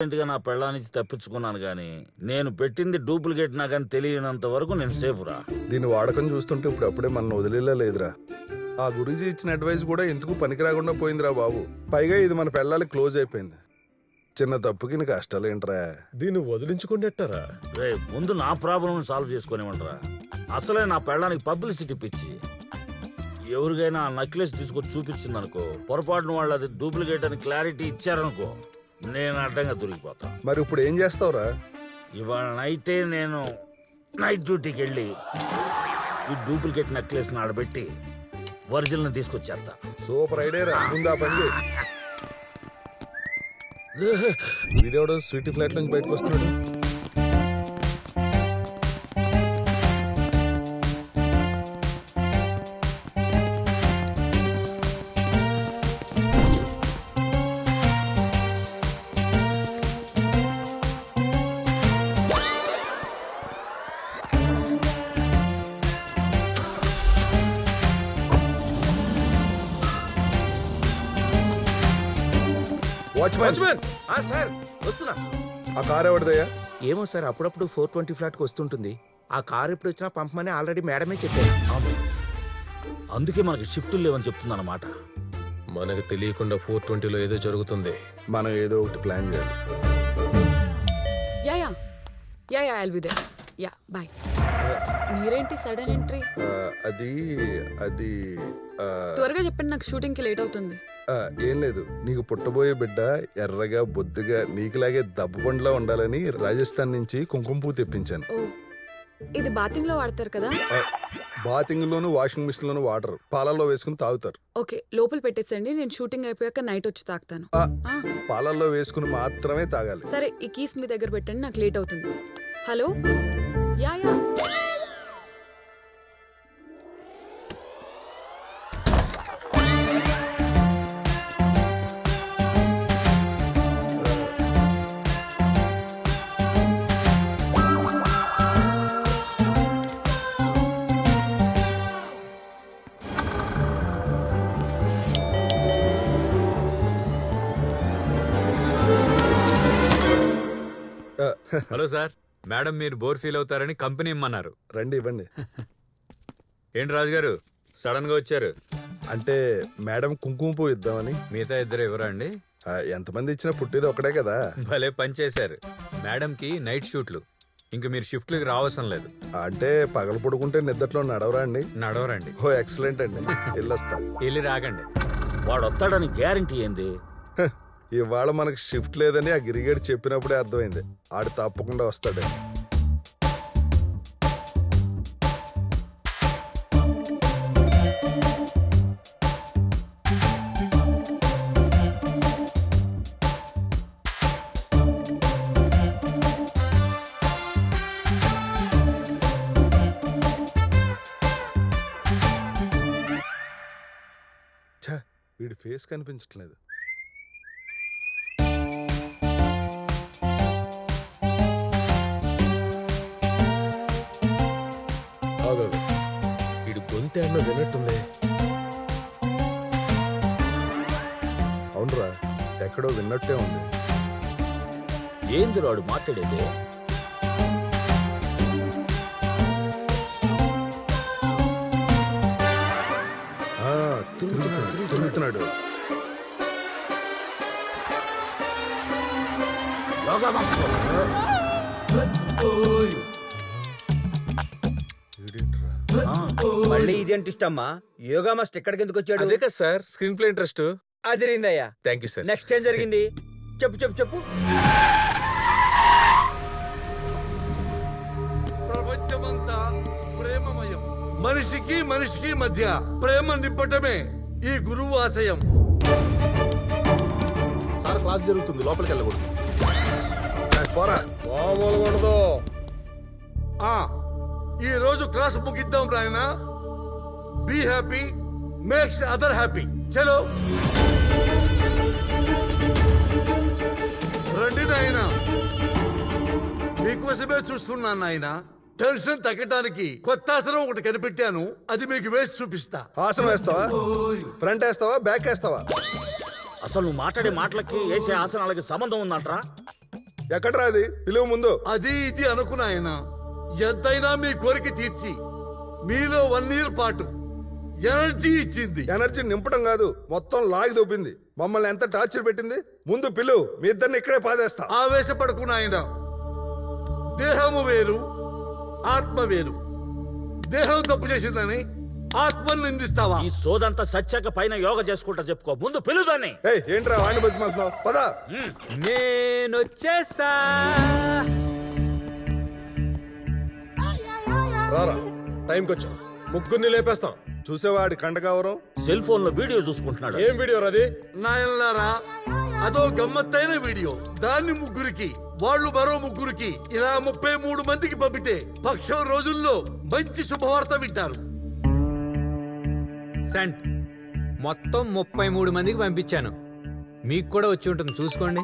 గా నా పెళ్ళానికి తప్పించుకున్నాను కానీ నేను పెట్టింది డూప్లికేట్ నాకని తెలియనంత వరకు నేను సేఫ్ రా దీని వాడకం చూస్తుంటే ఇప్పుడు అప్పుడే మన వదిలేలా లేదురా ఆ గురూజీ ఇచ్చిన అడ్వైస్ కూడా ఎందుకు పనికి రాకుండా పోయిందిరా బాబు పైగా ఇది మన పెళ్ళాలి క్లోజ్ అయిపోయింది చిన్న తప్పుకి నీ కష్టాలేంట్రా దీన్ని వదిలించుకునేట్టారా రే ముందు నా ప్రాబ్లం సాల్వ్ చేసుకునేమంటారా అసలే నా పెళ్ళానికి పబ్లిసిటీ పిచ్చి ఎవరికైనా ఆ నెక్లెస్ తీసుకొచ్చి చూపించింది అనుకో పొరపాటున వాళ్ళు అది డూప్లికేట్ అని క్లారిటీ ఇచ్చారనుకో నేను అడ్డంగా దొరికిపోతా మరి ఇప్పుడు ఏం చేస్తావురా ఇవాళ నైటే నేను నైట్ డ్యూటీకి వెళ్ళి ఈ డూప్లికేట్ నెక్లెస్ ఆడబెట్టి ఒరిజినల్ తీసుకొచ్చేస్తా సూపర్ ఐడియా రా ముందు ఆ పని చేయి వీడియోడు స్వీటీ ఫ్లాట్ నుంచి బయటకు వస్తున్నాడు వాచ్మ్యాన్ వాచ్మెన్ ఆ సార్ వస్తున్నా ఆ కార్ ఎవరిదయ్యా ఏమో సార్ అప్పుడప్పుడు ఫోర్ ట్వంటీ ఫ్లాట్కి వస్తుంటుంది ఆ కార్ ఎప్పుడు వచ్చినా పంపమని ఆల్రెడీ మేడమే చెప్పారు అవును. అందుకే మనకి షిఫ్టులు లేవని చెప్తున్నాను అన్నమాట మనకు తెలియకుండా ఫోర్ ట్వంటీలో ఏదో జరుగుతుంది మనం ఏదో ఒకటి ప్లాన్ చేయాలి yeah yeah yeah yeah I'll be there yeah bye మీరేంటి సడన్ ఎంట్రీ ఆ, అది అది ఆ, త్వరగా చెప్పండి నాకు షూటింగ్ కి లేట్ అవుతుంది ఆ, ఏం లేదు నీకు పుట్టబోయే బిడ్డ ఎర్రగా బొద్దుగా నీకులాగే దబ్బు పండులా ఉండాలని రాజస్థాన్ నుంచి కుంకుమ పువ్వు తెప్పించాను ఓ ఇది బాతింగ్ లో వాడతారు కదా ఆ, బాతింగ్ లోను వాషింగ్ మిషన్ లోను వాటర్ పాలల్లో వేసుకుని తాగుతారు ఓకే లోపల పెట్టేసండి నేను షూటింగ్ అయిపోయాక నైట్ వచ్చి తాగుతాను ఆ, ఆ, పాలల్లో వేసుకుని మాత్రమే తాగాలి సరే ఈ కీస్ మీ దగ్గర పెట్టండి నాకు లేట్ అవుతుంది హలో యా యా ఆ, హలో సార్ మేడం మీరు బోర్ ఫీల్ అవుతారని కంపెనీ ఇమ్మన్నారు రండి ఇవ్వండి ఏంటి రాజు గారు సడన్ గా వచ్చారు అంటే మేడం కుంకుమ పువ్వు ఇద్దామని మిగతా ఇద్దరు ఎవరా అండి ఆ, ఎంతమంది ఇచ్చినా పుట్టేది ఒకటే కదా భలే పని చేశారు మేడంకి నైట్ షూట్లు ఇంక మీరు షిఫ్ట్లకి రావసరం లేదు అంటే పగలు పడుకుంటే నిద్దట్లో నడవరా అండి నడవరండి ఓ ఎక్సలెంట్ అండి వెళ్ళొస్తా వెళ్ళి రాకండి వాడు వస్తాడని గ్యారంటీ ఏంది హ, ఇవాళ మనకు షిఫ్ట్ లేదని ఆ గిరిగేడు చెప్పినప్పుడే అర్థమైంది ఆడు తప్పకుండా వస్తాడు ఛ, వీడి ఫేస్ కనిపించట్లేదు ఆగాగు వీడు గొంతు అన్న వినట్టుంది అవునరా ఎక్కడో విన్నట్టే ఉంది ఏంది వాడు మాట్లాడేది ఆ, తిరుగుతున్నాడు తిరుగుతున్నాడు యోగా మాస్టర్ వీడేంట్రా? ఆ, మళ్ళీ ఇదేంటి ఇష్టమ్మా యోగా మాస్టర్ ఎక్కడికి ఎందుకు వచ్చాడు అదే కదా సార్ స్క్రీన్ ప్లే ఇంట్రెస్ట్ అదిరిందయ్యా థ్యాంక్ యూ సార్ నెక్స్ట్ ఏం జరిగింది చెప్పు చెప్పు చెప్పు ప్రపంచమంతా ప్రేమమయం మనిషికి మనిషికి మధ్య ప్రేమ నింపటమే ఈ గురువు ఆశయం సార్ క్లాస్ జరుగుతుంది లోపలికి వెళ్ళకూడదు ఆ, పోరా మామూలుగా ఉండదు ఆ ఈ రోజు క్లాస్ ముగిద్దాం రాయన be happy makes other happy చలో రండి నాయన మీకోసమే చూస్తున్నాను నాయన టెన్షన్ తగ్గటానికి కొత్త ఆసనం ఒకటి కనిపెట్టాను అది మీకు వేసి చూపిస్తా ఆసనం వేస్తావా ఫ్రంట్ వేస్తావా బ్యాక్ వేస్తావా అసలు నువ్వు మాట్లాడే మాటలకి వేసే ఆసనాలకి సంబంధం ఉందంట్రా ఎక్కడ్రా అది పిలువు ముందు అది ఇది అనుకున్నాయన ఎంతైనా మీ కోరిక తీర్చి మీలో వన్ ఇయర్ పాటు ఎనర్జీ ఇచ్చింది ఎనర్జీ నింపడం కాదు మొత్తం లాగి దొబ్బింది మమ్మల్ని ఎంత టార్చర్ పెట్టింది ముందు పిలువు మీ ఇద్దరిని ఇక్కడే పాదేస్తా ఆవేశపడుకున్నాయన దేహము వేరు ఆత్మ వేరు దేహం తప్పు చేసిందని ఆత్మను నిందిస్తావా ఈ సోదంతా సచ్చాక పైన యోగ చేసుకుంటా చెప్పుకో ముందు పిలుదాన్ని ఏయ్ ఏంట్రా వాడిని బతిమాలుతున్నావు పదా నేనొచ్చేసా రారా టైంకి వచ్చాం ముగ్గురిని లేపేస్తాం చూసేవాడి కండకావరం సెల్ ఫోన్ లో వీడియో చూసుకుంటున్నాడు ఏం వీడియో రది నాయనలారా అదో గమ్మత్తైన వీడియో దాన్ని ముగ్గురికి వాళ్ళు మరో ముగ్గురికి ఇలా ముప్పై మూడు మందికి పంపితే పక్షం రోజుల్లో మంచి శుభవార్త వింటారు సెంట్ మొత్తం ముప్పై మూడు మందికి పంపించాను మీకు కూడా వచ్చి ఉంటుంది చూసుకోండి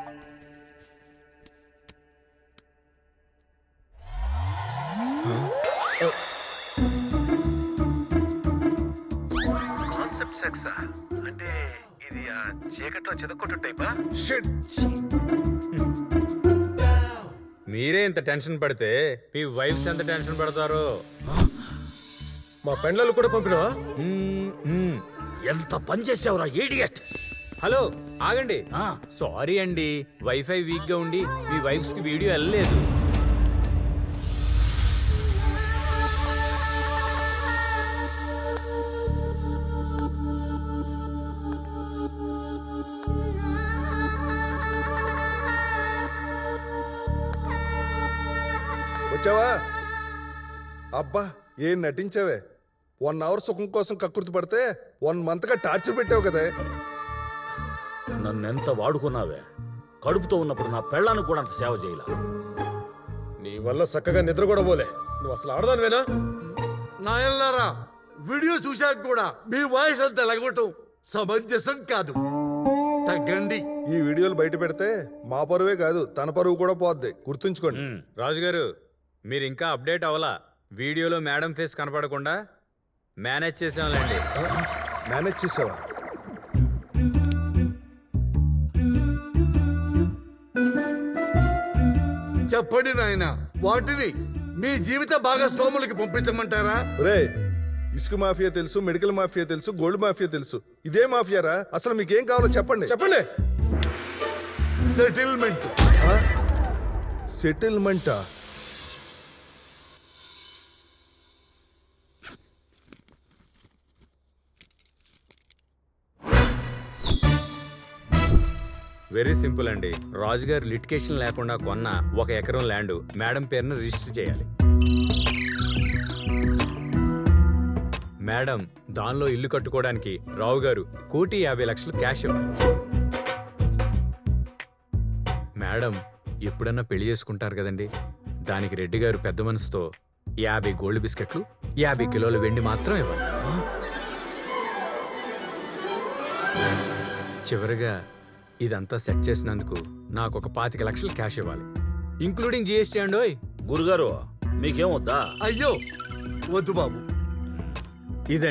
కాన్సెప్ట్ సెక్స్ అంటే ఇది చీకట్లో చెదకొట్టు టైపా మీరే ఇంత టెన్షన్ పడితే మీ వైఫ్స్ ఎంత టెన్షన్ పడతారో మా పెండ్లాలు కూడా పంపినవా మ్మ్, మ్మ్. ఎంత పని చేసావురా ఈడియట్ హలో ఆగండి ఆ. సారీ అండి వైఫై వీక్ గా ఉండి మీ వైఫ్స్ కి వీడియో వెళ్ళలేదు వచ్చావా అబ్బా ఏం నటించావే వన్ అవర్ సుఖం కోసం కక్కుర్తి పడితే వన్ మంత్ గా టార్చర్ పెట్టావు కదే నన్నెంత వాడుకున్నావే కడుపుతో ఉన్నప్పుడు నా పెళ్ళానికి కూడా అంత సేవ చేయలా నీ వల్ల చక్కగా నిద్ర కూడా పోలే నువ్వు అసలు ఆడదానివేనా నాయనలారా వీడియో చూశాక కూడా మీ వాయిస్ అంత లగవటం సమంజసం కాదు తగ్గండి ఈ వీడియోలు బయట పెడితే మా పరువే కాదు తన పరువు కూడా పోద్ది గుర్తుంచుకోండి రాజుగారు మీరు ఇంకా అప్డేట్ అవ్వలా వీడియోలో మేడం ఫేస్ కనపడకుండా మేనేజ్ చేసాంలేండి మేనేజ్ చేసావా చెప్పండి నాయన వాటిని మీ జీవిత భాగస్వాములకి పంపించమంటారా రే ఇసుక మాఫియా తెలుసు మెడికల్ మాఫియా తెలుసు గోల్డ్ మాఫియా తెలుసు ఇదే మాఫియారా అసలు మీకేం కావాలో చెప్పండి చెప్పండి సెటిల్మెంట్ సెటిల్మెంటా వెరీ సింపుల్ అండి రాజుగారు లిటికేషన్ లేకుండా కొన్న ఒక ఎకరం ల్యాండ్ మేడం పేరున రిజిస్టర్ చేయాలి మేడం దానిలో ఇల్లు కట్టుకోవడానికి రావు గారు కోటి యాభై లక్షలు క్యాష్ ఇవ్వాలి మేడం ఎప్పుడన్నా పెళ్లి చేసుకుంటారు కదండి దానికి రెడ్డి గారు పెద్ద మనసుతో యాభై గోల్డ్ బిస్కెట్లు యాభై కిలోల వెండి మాత్రం ఇవ్వాలి చివరిగా ఇదంతా సెట్ చేసినందుకు నాకు ఒక పాతిక లక్షలు క్యాష్ ఇవ్వాలి ఇంక్లూడింగ్ జిఎస్టీ అండోయ్ గురుగారు మీకేం వద్దా అయ్యో వద్దు బాబు